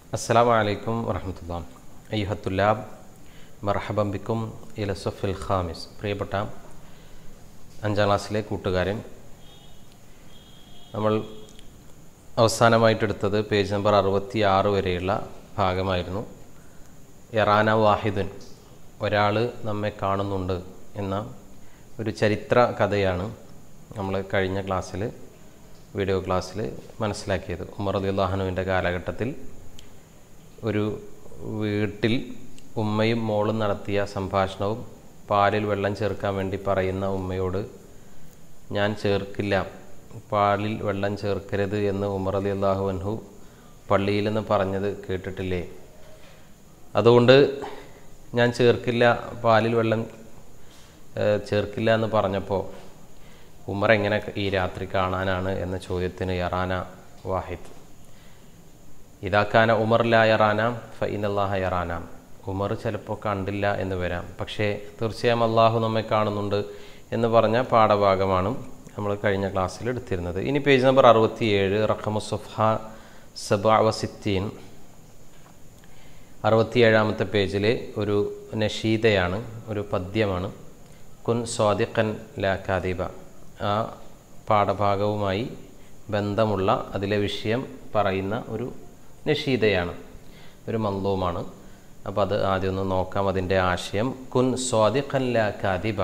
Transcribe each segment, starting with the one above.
അസ്സാം വലൈക്കും വറഹമത്തുള്ള അയ്യുഹത്തുല്ലാബ് മർഹബം ബിക്കും ഇലസുഫിൽ ഖാമിസ് പ്രിയപ്പെട്ട അഞ്ചാം ക്ലാസ്സിലെ കൂട്ടുകാരൻ നമ്മൾ അവസാനമായിട്ടെടുത്തത് പേജ് നമ്പർ അറുപത്തി ആറ് വരെയുള്ള ഭാഗമായിരുന്നു എറാന വാഹിദുൻ ഒരാൾ നമ്മെ കാണുന്നുണ്ട് എന്ന ഒരു ചരിത്ര കഥയാണ് നമ്മൾ കഴിഞ്ഞ ക്ലാസ്സിൽ വീഡിയോ ക്ലാസ്സിൽ മനസ്സിലാക്കിയത് ഉമർ അലിള്ളാഹനുവിൻ്റെ കാലഘട്ടത്തിൽ ഒരു വീട്ടിൽ ഉമ്മയും മോളും നടത്തിയ സംഭാഷണവും പാലിൽ വെള്ളം ചേർക്കാൻ വേണ്ടി പറയുന്ന ഉമ്മയോട് ഞാൻ ചേർക്കില്ല പാലിൽ വെള്ളം ചേർക്കരുത് എന്ന് ഉമർ അലി അള്ളാഹു അൻഹു പള്ളിയിൽ നിന്ന് പറഞ്ഞത് കേട്ടിട്ടില്ലേ അതുകൊണ്ട് ഞാൻ ചേർക്കില്ല പാലിൽ വെള്ളം ഏഹ്, ചേർക്കില്ല എന്ന് പറഞ്ഞപ്പോൾ ഉമർ എങ്ങനെ ഈ രാത്രി കാണാനാണ് എന്ന ചോദ്യത്തിന് യറാന വാഹിദ് ഇതാക്കാന ഉമർ ലാ യറാനാം ഫൈനല്ലാഹ യറാനാം ഉമർ ചിലപ്പോൾ കണ്ടില്ല എന്ന് വരാം പക്ഷേ തീർച്ചയായും അള്ളാഹു നമ്മെ കാണുന്നുണ്ട് എന്ന് പറഞ്ഞ പാഠഭാഗമാണ് നമ്മൾ കഴിഞ്ഞ ക്ലാസ്സിൽ എടുത്തിരുന്നത് ഇനി പേജ് നമ്പർ അറുപത്തിയേഴ് റഖമുസുഫ സബാവ സിത്തീൻ അറുപത്തിയേഴാമത്തെ പേജിൽ ഒരു നഷീദയാണ് ഒരു പദ്യമാണ് കുൻ സ്വാദിഖൻ ലാ കാദിബ ആ പാഠഭാഗവുമായി ബന്ധമുള്ള അതിലെ വിഷയം പറയുന്ന ഒരു നഷീദയാണ് ഒരു മന്ദവുമാണ് അപ്പോൾ അത് ആദ്യം ഒന്ന് നോക്കാം അതിൻ്റെ ആശയം കുൻ സ്വാദിഖൻ ലാ കാദിബ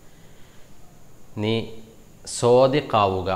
നീ സ്വാദിഖാവുക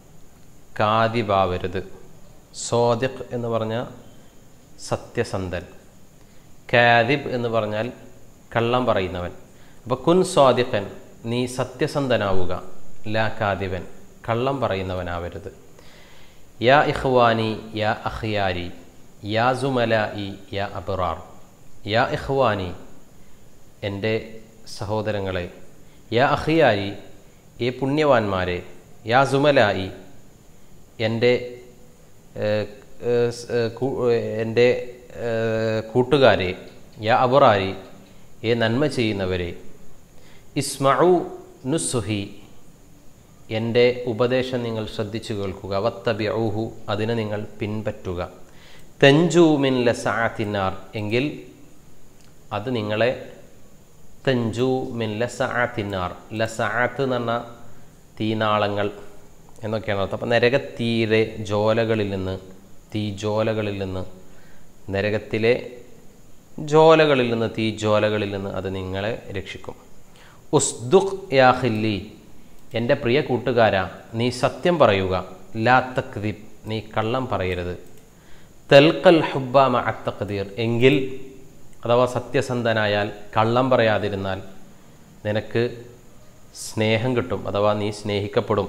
കാദിബാവരുത് സ്വാദിഖ് എന്ന് പറഞ്ഞാൽ സത്യസന്ധൻ കാദിബ് എന്ന് പറഞ്ഞാൽ കള്ളം പറയുന്നവൻ അപ്പോൾ കുൻ സ്വാദിഖൻ നീ സത്യസന്ധനാവുക ലാ കാദിബൻ കള്ളം പറയുന്നവനാവരുത് യാ ഇഖ്വാനി യാ അഖ്യാരി യാ സുമലായി യാ അബറാർ യാ ഇഖ്വാനി എൻ്റെ സഹോദരങ്ങളെ യാ അഖിയാരി ഏ പുണ്യവാന്മാരെ യാ സുമലായി എൻ്റെ ഏഹ്, ഏഹ്, സ്, ഏഹ്, കൂ- എൻ്റെ ഏഹ്, കൂട്ടുകാരെ യാ അബറാരി ഏ നന്മ ചെയ്യുന്നവരെ ഇസ്മഉ നുസുഹി എൻ്റെ ഉപദേശം നിങ്ങൾ ശ്രദ്ധിച്ചു കേൾക്കുക വത്തബിഊഹു അതിനെ നിങ്ങൾ പിൻപറ്റുക തെഞ്ചു മിൻ ലസാത്തിനാർ എങ്കിൽ അത് നിങ്ങളെ തെഞ്ചു മിൻ ലസാത്തിനാർ ലസാത്ത് എന്ന് പറഞ്ഞാൽ തീനാളങ്ങൾ എന്നൊക്കെയാണ് അർത്ഥം അപ്പം നരകത്തീരെ ജോലകളിൽ നിന്ന് തീജോലകളിൽ നിന്ന് നരകത്തിലെ ജോലകളിൽ നിന്ന് തീജോലകളിൽ നിന്ന് അത് നിങ്ങളെ രക്ഷിക്കും ഉസ്ദുഖ് യാ ഖില്ലി എൻ്റെ പ്രിയ കൂട്ടുകാരാ നീ സത്യം പറയുക ലാ തക്ദിബ് നീ കള്ളം പറയരുത് തെൽക്കൽ ഹുബ്ബാമ അത്തഖദീർ എങ്കിൽ അഥവാ സത്യസന്ധനായാൽ കള്ളം പറയാതിരുന്നാൽ നിനക്ക് സ്നേഹം കിട്ടും അഥവാ നീ സ്നേഹിക്കപ്പെടും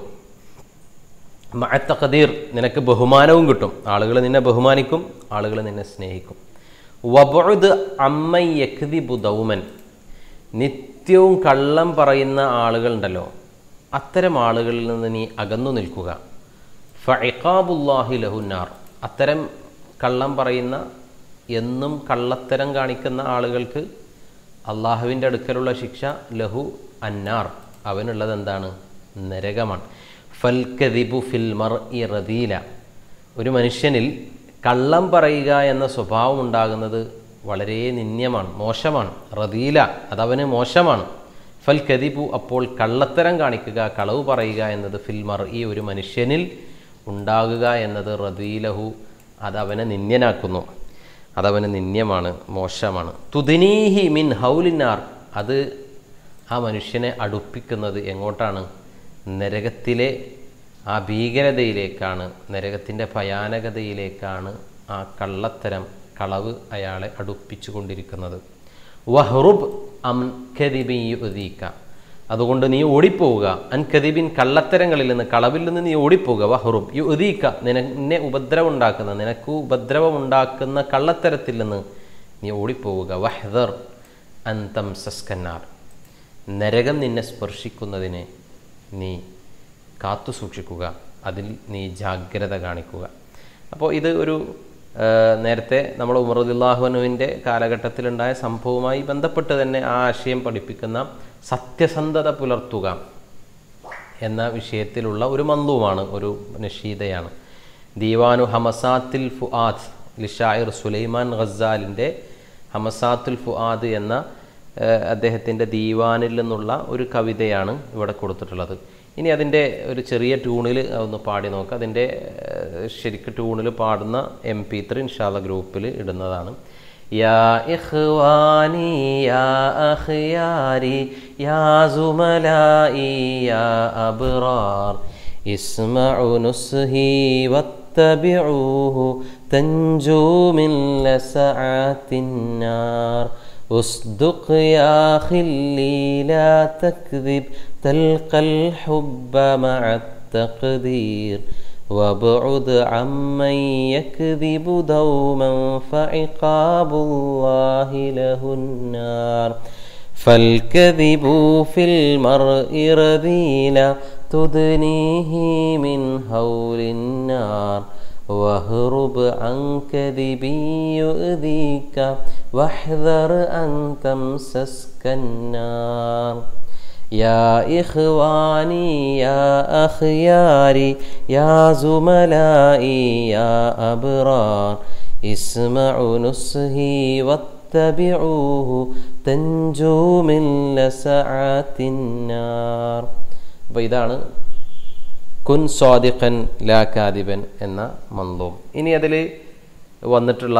മഅത്തഖദീർ നിനക്ക് ബഹുമാനവും കിട്ടും ആളുകൾ നിന്നെ ബഹുമാനിക്കും ആളുകൾ നിന്നെ സ്നേഹിക്കും വബുദ് അമ്മ യക്തിബു ദൗമൻ നിത്യവും കള്ളം പറയുന്ന ആളുകളുണ്ടല്ലോ അത്തരം ആളുകളിൽ നിന്ന് നീ അകന്നു നിൽക്കുക ഫഇഖാബുല്ലാഹി ലഹുന്നാർ അത്തരം കള്ളം പറയുന്ന എന്നും കള്ളത്തരം കാണിക്കുന്ന ആളുകൾക്ക് അള്ളാഹുവിൻ്റെ അടുക്കലുള്ള ശിക്ഷ ലഹു അന്നാർ അവനുള്ളത് എന്താണ് നരകമാണ് ഫൽക്കദിബു ഫിൽ മർ ഇ റദീല ഒരു മനുഷ്യനിൽ കള്ളം പറയുക എന്ന സ്വഭാവം ഉണ്ടാകുന്നത് വളരെ നിന്ദ്യമാണ് മോശമാണ് റദീല അതവന് മോശമാണ് ഫൽ കദിബു അപ്പോൾ കള്ളത്തരം കാണിക്കുക കളവ് പറയുക എന്നത് ഫിൽ മർ ഈ ഒരു മനുഷ്യനിൽ ഉണ്ടാകുക എന്നത് റദീലഹു അതവനെ നിന്ദ്യനാക്കുന്നു അതവന് നിന്ദ്യമാണ് മോശമാണ് തുദിനീഹി മിൻ ഹൗലിനാർ അത് ആ മനുഷ്യനെ അടുപ്പിക്കുന്നത് എങ്ങോട്ടാണ് നരകത്തിലെ ആ ഭീകരതയിലേക്കാണ് നരകത്തിൻ്റെ ഭയാനകതയിലേക്കാണ് ആ കള്ളത്തരം കളവ് അയാളെ അടുപ്പിച്ചു കൊണ്ടിരിക്കുന്നത് വഹ്റുബ് അം കദിബിയുദീക്ക അതുകൊണ്ട് നീ ഓടിപ്പോവുക അൻ കദിബിൻ കള്ളത്തരങ്ങളിൽ നിന്ന് കളവിൽ നിന്ന് നീ ഓടിപ്പോവുക വഹ്റുബ് യു ഉദീക്ക നിന്നെ ഉപദ്രവം ഉണ്ടാക്കുന്ന നിനക്ക് ഉപദ്രവം ഉണ്ടാക്കുന്ന കള്ളത്തരത്തിൽ നിന്ന് നീ ഓടിപ്പോവുക വഹ്ദർ അന്തം സസ്കന്നാർ നരകം നിന്നെ സ്പർശിക്കുന്നതിനെ നീ കാത്തു സൂക്ഷിക്കുക അതിൽ നീ ജാഗ്രത കാണിക്കുക അപ്പോൾ ഇത് ഒരു ആ, നേരത്തെ നമ്മൾ ഉമറുദ്ദാഹുനുവിൻ്റെ കാലഘട്ടത്തിലുണ്ടായ സംഭവവുമായി ബന്ധപ്പെട്ട് തന്നെ ആ ആശയം പഠിപ്പിക്കുന്ന സത്യസന്ധത പുലർത്തുക എന്ന വിഷയത്തിലുള്ള ഒരു മന്ദുവാണ് ഒരു നഷീദയാണ് ദീവാനു ഹമസാത്തിൽ ഫുആദ് ലിഷായിർ സുലൈമാൻ ഖസാലിൻ്റെ ഹമസാത്തുൽ ഫുആദ് എന്ന ഏഹ്, അദ്ദേഹത്തിൻ്റെ ദീവാനിൽ നിന്നുള്ള ഒരു കവിതയാണ് ഇവിടെ കൊടുത്തിട്ടുള്ളത് ഇനി അതിൻ്റെ ഒരു ചെറിയ ട്യൂണിൽ ഒന്ന് പാടി നോക്കാം അതിൻ്റെ ഏഹ്, ശരിക്ക് ട്യൂണിൽ പാടുന്ന എം പി ത്രീ ഇൻഷാല്ല ഗ്രൂപ്പിൽ ഇടുന്നതാണ് യാ ഇഖ്വാനി യാ അഖ്യാരി യാ സുമലായി യാ അബ്റാർ اسمعوا نصحي واتبعوه تنجوا من لسعات النار اصدق يا خلي لا تكذب تلقى الحب مع التقدير وابعد عمن يكذب دوما فعقاب الله له النار فالكذب في المرء رذيلا تدنيه من هول النار واهرب عن كذب يؤذيك واحذر أن تمسسك النار يا إخواني يا أخياري يا زملائي يا أبرار اسمعوا نصحي واتبعوه تنجوا من لسعات النار അപ്പോൾ ഇതാണ് കുൻ സ്വാദിഖൻ ലാ കാദിബൻ എന്ന മന്ദവും ഇനി അതിൽ വന്നിട്ടുള്ള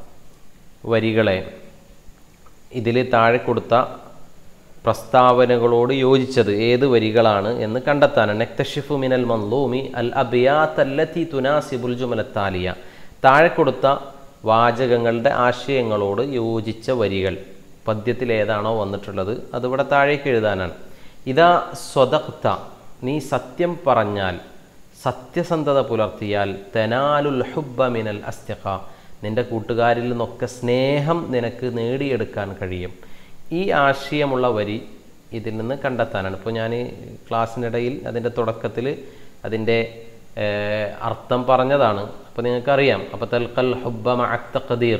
വരികളെ ഇതിൽ താഴെ കൊടുത്ത പ്രസ്താവനകളോട് യോജിച്ചത് ഏത് വരികളാണ് എന്ന് കണ്ടെത്താനാണ് നെക്തഷിഫു മിനൽ മന്ലൂമി അൽ അബിയാത്തല്ലത്തി തുനാസിബുൽ ജുമലത്താലിയ താഴെ കൊടുത്ത വാചകങ്ങളുടെ ആശയങ്ങളോട് യോജിച്ച വരികൾ പദ്യത്തിൽ ഏതാണോ വന്നിട്ടുള്ളത് അതിവിടെ താഴേക്ക് എഴുതാനാണ് ഇതാ സ്വതക്ത നീ സത്യം പറഞ്ഞാൽ സത്യസന്ധത പുലർത്തിയാൽ തെനാലുൽ ഹുബ്ബ മിനൽ അസ്തിഖ നിന്റെ കൂട്ടുകാരിൽ നിന്നൊക്കെ സ്നേഹം നിനക്ക് നേടിയെടുക്കാൻ കഴിയും ഈ ആശയമുള്ള വരി ഇതിൽ നിന്ന് കണ്ടെത്താനാണ് ഇപ്പോൾ ഞാൻ ക്ലാസ്സിനിടയിൽ അതിൻ്റെ തുടക്കത്തിൽ അതിൻ്റെ ഏഹ്, അർത്ഥം പറഞ്ഞതാണ് അപ്പോൾ നിങ്ങൾക്കറിയാം അപ്പോൾ തൽക്കൽ ഹുബ്ബ മഅത്തഖദീർ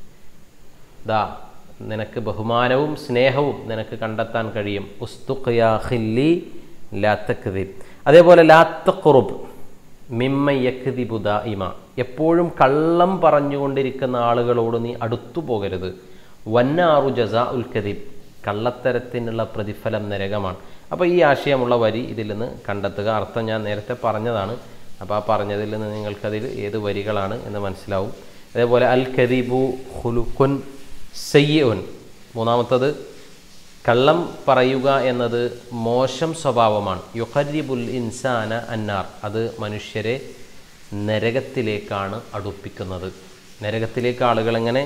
ദാ നിനക്ക് ബഹുമാനവും സ്നേഹവും നിനക്ക് കണ്ടെത്താൻ കഴിയും ഉസ്തുഖ് യാ ഖില്ലി ലാ തക്ദിബ് അതേപോലെ ലാ തഖ്റുബ് മിമ്മ യക്ദിബു ദായിമ എപ്പോഴും കള്ളം പറഞ്ഞുകൊണ്ടിരിക്കുന്ന ആളുകളോട് നീ അടുത്തു പോകരുത് വന്നാറു ജസാ ഉൽ കദീബ് കള്ളത്തരത്തിനുള്ള പ്രതിഫലം നരകമാണ് അപ്പോൾ ഈ ആശയമുള്ള വരി ഇതിൽ നിന്ന് കണ്ടെത്തുക അർത്ഥം ഞാൻ നേരത്തെ പറഞ്ഞതാണ് അപ്പോൾ ആ പറഞ്ഞതിൽ നിന്ന് നിങ്ങൾക്കതിൽ ഏത് വരികളാണ് എന്ന് മനസ്സിലാവും അതേപോലെ അൽ കദീബു ഹുലുക്കുൻ സയ്യുൻ മൂന്നാമത്തത് കള്ളം പറയുക എന്നത് മോശം സ്വഭാവമാണ് യുഹരിബുൽ ഇൻസാന അന്നാർ അത് മനുഷ്യരെ നരകത്തിലേക്കാണ് അടുപ്പിക്കുന്നത് നരകത്തിലേക്ക് ആളുകൾ എങ്ങനെ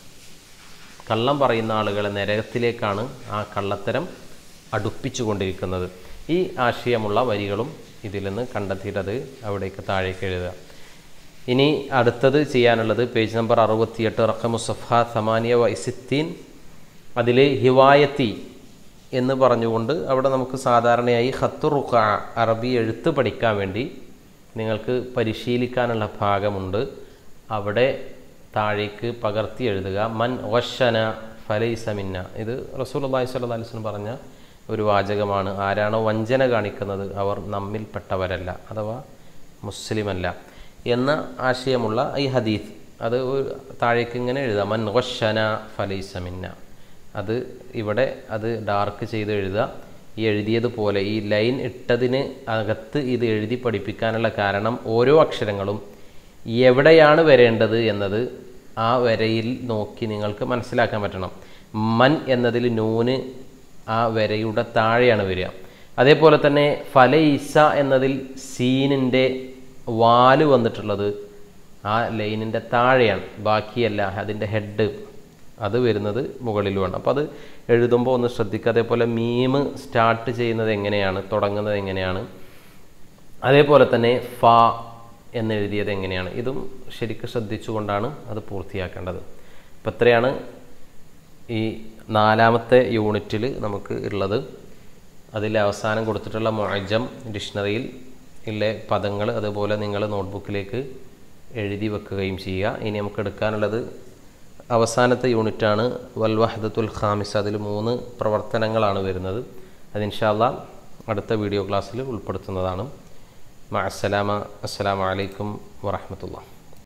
കള്ളം പറയുന്ന ആളുകളെ നരകത്തിലേക്കാണ് ആ കള്ളത്തരം അടുപ്പിച്ചു കൊണ്ടിരിക്കുന്നത് ഈ ആശയമുള്ള വരികളും ഇതിൽ നിന്ന് കണ്ടെത്തിയിട്ടത് അവിടേക്ക് താഴേക്ക് എഴുതുക ഇനി അടുത്തത് ചെയ്യാനുള്ളത് പേജ് നമ്പർ അറുപത്തിയെട്ട് റഖമുസഫ സമാനിയ വൈസിത്തീൻ അതിൽ ഹിവായത്തി എന്ന് പറഞ്ഞുകൊണ്ട് അവിടെ നമുക്ക് സാധാരണയായി ഖത്തുറുഖ അറബി എഴുത്ത് പഠിക്കാൻ വേണ്ടി നിങ്ങൾക്ക് പരിശീലിക്കാനുള്ള ഭാഗമുണ്ട് അവിടെ താഴേക്ക് പകർത്തി എഴുതുക മൻ വശന ഫലൈസമിന്ന ഇത് റസൂൽ അള്ളാഹി സ്വല്ലാ അലിസ്ലം പറഞ്ഞ ഒരു വാചകമാണ് ആരാണോ വഞ്ചന കാണിക്കുന്നത് അവർ നമ്മിൽപ്പെട്ടവരല്ല അഥവാ മുസ്ലിമല്ല എന്ന ആശയമുള്ള ഈ ഹദീസ് അത് ഒരു താഴേക്ക് ഇങ്ങനെ എഴുതാം മൻ വശന ഫലൈസമിന്ന അത് ഇവിടെ അത് ഡാർക്ക് ചെയ്ത് എഴുതുക ഈ എഴുതിയതുപോലെ ഈ ലൈൻ ഇട്ടതിന് അകത്ത് ഇത് എഴുതി പഠിപ്പിക്കാനുള്ള കാരണം ഓരോ അക്ഷരങ്ങളും എവിടെയാണ് വരേണ്ടത് എന്നത് ആ വരയിൽ നോക്കി നിങ്ങൾക്ക് മനസ്സിലാക്കാൻ പറ്റണം മൻ എന്നതിൽ നൂന് ആ വരയുടെ താഴെയാണ് വരിക അതേപോലെ തന്നെ ഫലൈസ എന്നതിൽ സീനിൻ്റെ വാല് വന്നിട്ടുള്ളത് ആ ലൈനിൻ്റെ താഴെയാണ് ബാക്കിയല്ല അതിൻ്റെ ഹെഡ് അത് വരുന്നത് മുകളിലുമാണ് അപ്പോൾ അത് എഴുതുമ്പോൾ ഒന്ന് ശ്രദ്ധിക്കുക അതേപോലെ മീമ് സ്റ്റാർട്ട് ചെയ്യുന്നത് എങ്ങനെയാണ് തുടങ്ങുന്നത് എങ്ങനെയാണ് അതേപോലെ തന്നെ ഫ എന്നെഴുതിയത് എങ്ങനെയാണ് ഇതും ശരിക്കും ശ്രദ്ധിച്ചുകൊണ്ടാണ് അത് പൂർത്തിയാക്കേണ്ടത് അപ്പം ഇത്രയാണ് ഈ നാലാമത്തെ യൂണിറ്റിൽ നമുക്ക് ഉള്ളത് അതിൽ അവസാനം കൊടുത്തിട്ടുള്ള മൊഴജം ഡിക്ഷണറിയിൽ ഉള്ള പദങ്ങൾ അതുപോലെ നിങ്ങൾ നോട്ട്ബുക്കിലേക്ക് എഴുതി വെക്കുകയും ചെയ്യുക ഇനി നമുക്ക് എടുക്കാനുള്ളത് അവസാനത്തെ യൂണിറ്റാണ് വൽ വഹദത്തുൽ ഖാമിസ് അതിൽ മൂന്ന് പ്രവർത്തനങ്ങളാണ് വരുന്നത് അത് ഇൻഷാല്ല അടുത്ത വീഡിയോ ക്ലാസ്സിൽ ഉൾപ്പെടുത്തുന്നതാണ് മഅസ്സലാമ അസ്സലാമു അലൈക്കും വറഹ്മത്തുള്ളാഹി